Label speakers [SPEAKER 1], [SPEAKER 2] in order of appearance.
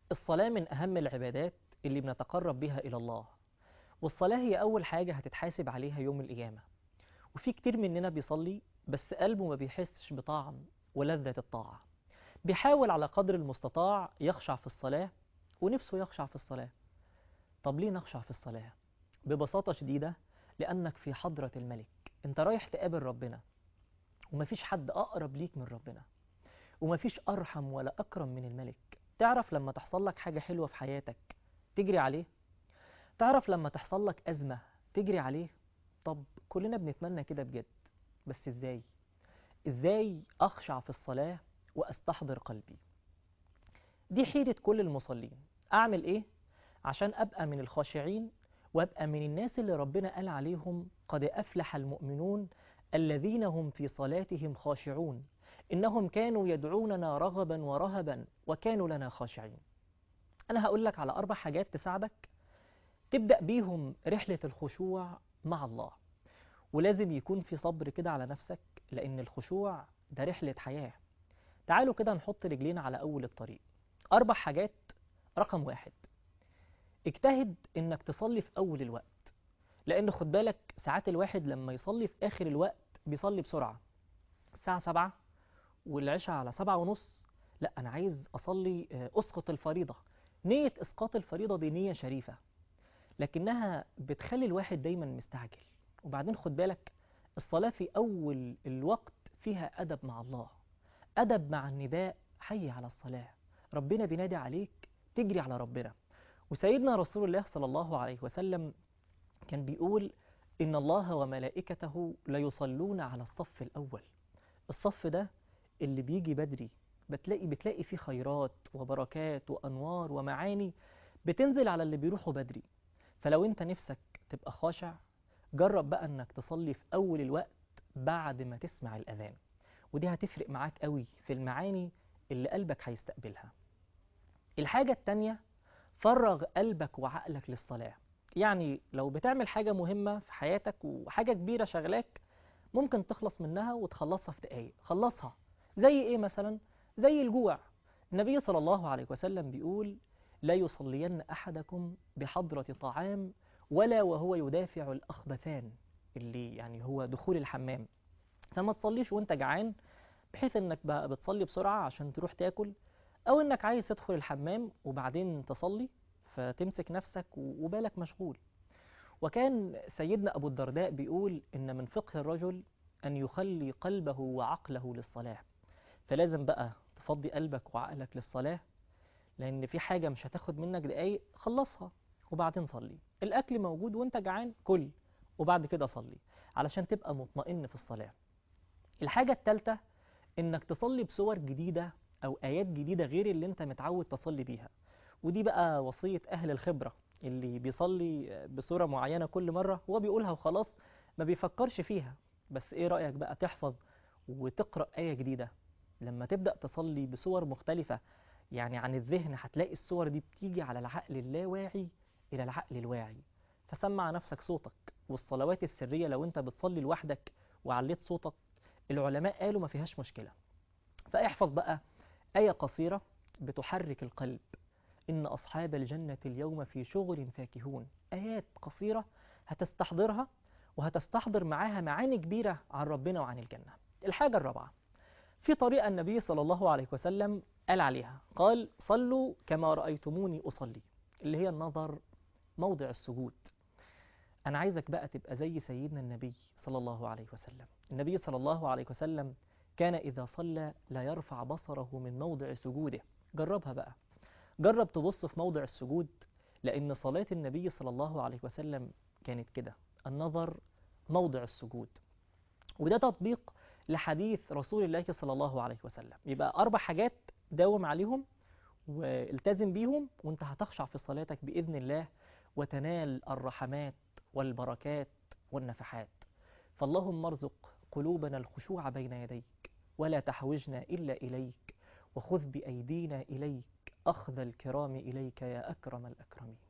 [SPEAKER 1] الصلاة من أهم العبادات اللي بنتقرب بها إلى الله والصلاة هي أول حاجة هتتحاسب عليها يوم القيامة وفي كتير مننا بيصلي بس قلبه ما بيحسش بطعم ولذة الطاعة بيحاول على قدر المستطاع يخشع في الصلاة ونفسه يخشع في الصلاة طب ليه نخشع في الصلاة؟ ببساطة شديدة لأنك في حضرة الملك أنت رايح تقابل ربنا ومفيش حد أقرب ليك من ربنا ومفيش أرحم ولا أكرم من الملك تعرف لما تحصل لك حاجة حلوة في حياتك تجري عليه تعرف لما تحصل لك أزمة تجري عليه طب كلنا بنتمنى كده بجد بس إزاي إزاي أخشع في الصلاة وأستحضر قلبي دي حيرة كل المصلين أعمل إيه عشان أبقى من الخاشعين وأبقى من الناس اللي ربنا قال عليهم قد أفلح المؤمنون الذين هم في صلاتهم خاشعون إنهم كانوا يدعوننا رغبا ورهبا وكانوا لنا خاشعين أنا هقول لك على أربع حاجات تساعدك تبدأ بيهم رحلة الخشوع مع الله ولازم يكون في صبر كده على نفسك لأن الخشوع ده رحلة حياة تعالوا كده نحط رجلينا على أول الطريق أربع حاجات رقم واحد اجتهد إنك تصلي في أول الوقت لأن خد بالك ساعات الواحد لما يصلي في آخر الوقت بيصلي بسرعة الساعة سبعة والعشاء على سبعة ونص لا أنا عايز أصلي أسقط الفريضة نية إسقاط الفريضة دي نية شريفة لكنها بتخلي الواحد دايما مستعجل وبعدين خد بالك الصلاة في أول الوقت فيها أدب مع الله أدب مع النداء حي على الصلاة ربنا بينادي عليك تجري على ربنا وسيدنا رسول الله صلى الله عليه وسلم كان بيقول إن الله وملائكته ليصلون على الصف الأول الصف ده اللي بيجي بدري بتلاقي بتلاقي فيه خيرات وبركات وأنوار ومعاني بتنزل على اللي بيروحوا بدري فلو انت نفسك تبقى خاشع جرب بقى انك تصلي في اول الوقت بعد ما تسمع الاذان ودي هتفرق معاك قوي في المعاني اللي قلبك هيستقبلها الحاجة التانية فرغ قلبك وعقلك للصلاة يعني لو بتعمل حاجة مهمة في حياتك وحاجة كبيرة شغلاك ممكن تخلص منها وتخلصها في دقايق خلصها زي ايه مثلا زي الجوع النبي صلى الله عليه وسلم بيقول لا يصلين أحدكم بحضرة طعام ولا وهو يدافع الأخبثان اللي يعني هو دخول الحمام فما تصليش وانت جعان بحيث انك بقى بتصلي بسرعة عشان تروح تاكل او انك عايز تدخل الحمام وبعدين تصلي فتمسك نفسك وبالك مشغول وكان سيدنا أبو الدرداء بيقول إن من فقه الرجل أن يخلي قلبه وعقله للصلاة فلازم بقى تفضي قلبك وعقلك للصلاة لأن في حاجة مش هتاخد منك دقايق خلصها وبعدين صلي الأكل موجود وانت جعان كل وبعد كده صلي علشان تبقى مطمئن في الصلاة الحاجة التالتة إنك تصلي بصور جديدة أو آيات جديدة غير اللي انت متعود تصلي بيها ودي بقى وصية أهل الخبرة اللي بيصلي بصورة معينة كل مرة هو بيقولها وخلاص ما بيفكرش فيها بس ايه رأيك بقى تحفظ وتقرأ آية جديدة لما تبدأ تصلي بصور مختلفة يعني عن الذهن هتلاقي الصور دي بتيجي على العقل اللاواعي إلى العقل الواعي فسمع نفسك صوتك والصلوات السرية لو انت بتصلي لوحدك وعليت صوتك العلماء قالوا ما فيهاش مشكلة فاحفظ بقى آية قصيرة بتحرك القلب إن أصحاب الجنة اليوم في شغل فاكهون آيات قصيرة هتستحضرها وهتستحضر معاها معاني كبيرة عن ربنا وعن الجنة الحاجة الرابعة في طريقة النبي صلى الله عليه وسلم قال عليها قال صلوا كما رأيتموني أصلي اللي هي النظر موضع السجود أنا عايزك بقى تبقى زي سيدنا النبي صلى الله عليه وسلم النبي صلى الله عليه وسلم كان إذا صلى لا يرفع بصره من موضع سجوده جربها بقى جرب تبص في موضع السجود لأن صلاة النبي صلى الله عليه وسلم كانت كده النظر موضع السجود وده تطبيق لحديث رسول الله صلى الله عليه وسلم يبقى أربع حاجات داوم عليهم والتزم بيهم وانت هتخشع في صلاتك بإذن الله وتنال الرحمات والبركات والنفحات فاللهم ارزق قلوبنا الخشوع بين يديك ولا تحوجنا إلا إليك وخذ بأيدينا إليك أخذ الكرام إليك يا أكرم الأكرمين